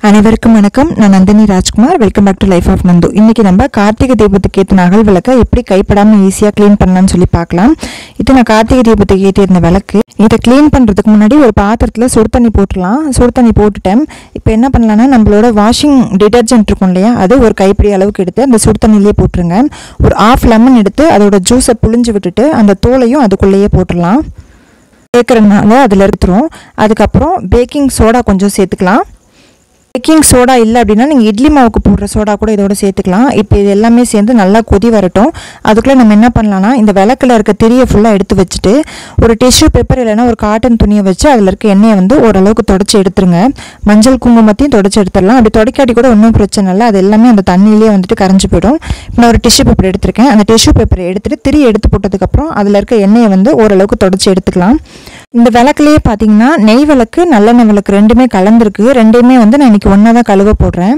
அனைவருக்கும் வணக்கம் நான் Nandini Rajkumar welcome back to life of Nandu இன்னைக்கு நம்ம கார்த்திகை தீபத்துக்கு ஏற்றின அகல் விளக்கை எப்படி கைப்படாமல் ஈஸியாக க்ளீன் பண்ணலாம்னு சொல்லி பார்க்கலாம் இது நான் கார்த்திகை தீபத்துக்கு ஏற்றிருந்த விளக்கு இதை க்ளீன் பண்ணுறதுக்கு முன்னாடி ஒரு பாத்திரத்தில் சுடு தண்ணி போட்டுடலாம் சுடு தண்ணி போட்டுட்டேன் இப்போ என்ன பண்ணலாம்னா நம்மளோட வாஷிங் டிடர்ஜென்ட் இருக்கும் இல்லையா அது ஒரு கைப்பிடி அளவுக்கு எடுத்து அந்த சுடு தண்ணியிலே போட்டுருங்க ஒரு ஆஃப் லெமன் எடுத்து அதோட ஜூஸை புழிஞ்சு விட்டுட்டு அந்த தோலையும் அதுக்குள்ளேயே போட்டுடலாம் சேர்க்கறதுனால அதில் எடுத்துரும் அதுக்கப்புறம் பேக்கிங் சோடா கொஞ்சம் சேர்த்துக்கலாம் பேக்கிங் சோடா இல்லை அப்படின்னா நீங்கள் இட்லி மாவுக்கு போடுற சோடா கூட இதோட சேர்த்துக்கலாம் இப்போ இது எல்லாமே சேர்ந்து நல்லா கொதி வரட்டும் அதுக்குள்ளே நம்ம என்ன பண்ணலாம்னா இந்த விளக்கில் இருக்க திரியை ஃபுல்லாக எடுத்து வச்சுட்டு ஒரு டிஷ்யூ பேப்பர் இல்லைன்னா ஒரு காட்டன் துணியை வச்சு அதில் இருக்க எண்ணெயை வந்து ஓரளவுக்கு தொடச்சி எடுத்துருங்க மஞ்சள் குங்குமத்தையும் தொடச்சி எடுத்துடலாம் அப்படி தொடக்காட்டி கூட ஒன்றும் பிரச்சனை இல்லை அது எல்லாமே அந்த தண்ணியிலே வந்துட்டு கரைஞ்சி போயிடும் இப்போ நான் ஒரு டிஷ்யூ பேப்பர் எடுத்திருக்கேன் அந்த டிஷ்யூ பேப்பரை எடுத்துட்டு திரி எடுத்து போட்டதுக்கப்புறம் அதில் இருக்க எண்ணெயை வந்து ஓரளவுக்கு தொடச்சி எடுத்துக்கலாம் இந்த விளக்குலேயே பார்த்தீங்கன்னா நெய் விளக்கு நல்லெண்ணெய் விளக்கு ரெண்டுமே கலந்துருக்கு ரெண்டையுமே வந்து நான் இன்னைக்கு ஒன்றா தான் கழுவ போடுறேன்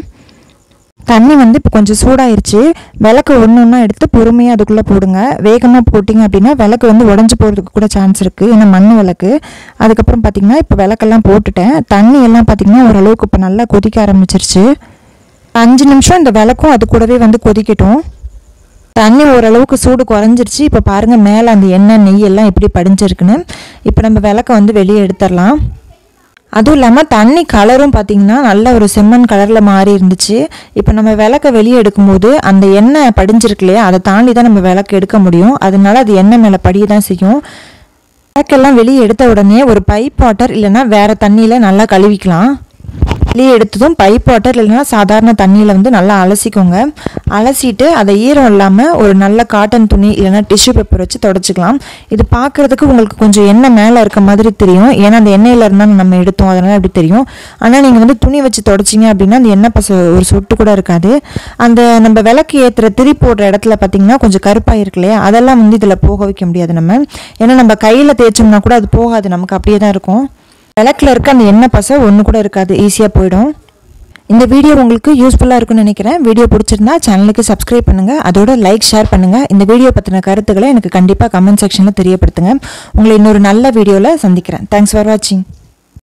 தண்ணி வந்து இப்போ கொஞ்சம் சூடாயிருச்சு விளக்கு ஒன்று ஒன்றா எடுத்து பொறுமையாக அதுக்குள்ளே போடுங்க வேகமாக போட்டிங்க அப்படின்னா விளக்கு வந்து உடஞ்சி போகிறதுக்கு கூட சான்ஸ் இருக்குது ஏன்னா மண் விளக்கு அதுக்கப்புறம் பார்த்தீங்கன்னா இப்போ விளக்கெல்லாம் போட்டுட்டேன் தண்ணி எல்லாம் பார்த்தீங்கன்னா ஓரளவுக்கு இப்போ நல்லா கொதிக்க ஆரம்பிச்சிருச்சு அஞ்சு நிமிஷம் இந்த விளக்கும் அது கூடவே வந்து கொதிக்கட்டும் தண்ணி ஓரளவுக்கு சூடு குறைஞ்சிருச்சு இப்போ பாருங்கள் மேலே அந்த எண்ணெய் நெய் எல்லாம் எப்படி படிஞ்சிருக்குன்னு இப்போ நம்ம விளக்க வந்து வெளியே எடுத்துடலாம் அதுவும் இல்லாமல் தண்ணி கலரும் பார்த்தீங்கன்னா நல்ல ஒரு செம்மண் கலரில் மாறி இருந்துச்சு இப்போ நம்ம விளக்க வெளியே எடுக்கும்போது அந்த எண்ணெய் படிஞ்சிருக்கு இல்லையா அதை தாண்டி தான் நம்ம விளக்கு எடுக்க முடியும் அதனால அது எண்ணெய் மேலே படிய தான் செய்யும் விளக்கெல்லாம் வெளியே எடுத்த உடனே ஒரு பைப் வாட்டர் இல்லைன்னா வேறு தண்ணியில் நல்லா கழுவிக்கலாம் வெளியே எடுத்ததும் பைப் வாட்டர் இல்லைன்னா சாதாரண தண்ணியில் வந்து நல்லா அலசிக்கோங்க அலசிட்டு அதை ஈரம் இல்லாமல் ஒரு நல்ல காட்டன் துணி இல்லைன்னா டிஷ்யூ பேப்பர் வச்சு தொடச்சிக்கலாம் இது பார்க்குறதுக்கு உங்களுக்கு கொஞ்சம் எண்ணெய் மேலே இருக்க மாதிரி தெரியும் ஏன்னா அந்த எண்ணெயில் இருந்தால் நம்ம எடுத்தோம் அதனால் அப்படி தெரியும் ஆனால் நீங்கள் வந்து துணி வச்சு தொடச்சிங்க அப்படின்னா அந்த எண்ணெய் பச ஒரு சொட்டு கூட இருக்காது அந்த நம்ம விளக்கு ஏற்றுற திரி போடுற இடத்துல பார்த்தீங்கன்னா கொஞ்சம் கருப்பாக இருக்கு இல்லையா அதெல்லாம் வந்து இதில் போக வைக்க முடியாது நம்ம ஏன்னா நம்ம கையில் தேய்ச்சோம்னா கூட அது போகாது நமக்கு அப்படியே தான் இருக்கும் விளக்கில் இருக்க அந்த எண்ணெய் பசை ஒன்று கூட இருக்காது ஈஸியாக போயிடும் இந்த வீடியோ உங்களுக்கு யூஸ்ஃபுல்லாக இருக்கும்னு நினைக்கிறேன் வீடியோ பிடிச்சிருந்தா சேனலுக்கு சப்ஸ்கிரைப் பண்ணுங்கள் அதோட லைக் ஷேர் பண்ணுங்கள் இந்த வீடியோ பற்றின கருத்துக்களை எனக்கு கண்டிப்பாக கமெண்ட் செக்ஷனில் தெரியப்படுத்துங்க உங்களை இன்னொரு நல்ல வீடியோவில் சந்திக்கிறேன் தேங்க்ஸ் ஃபார் வாட்சிங்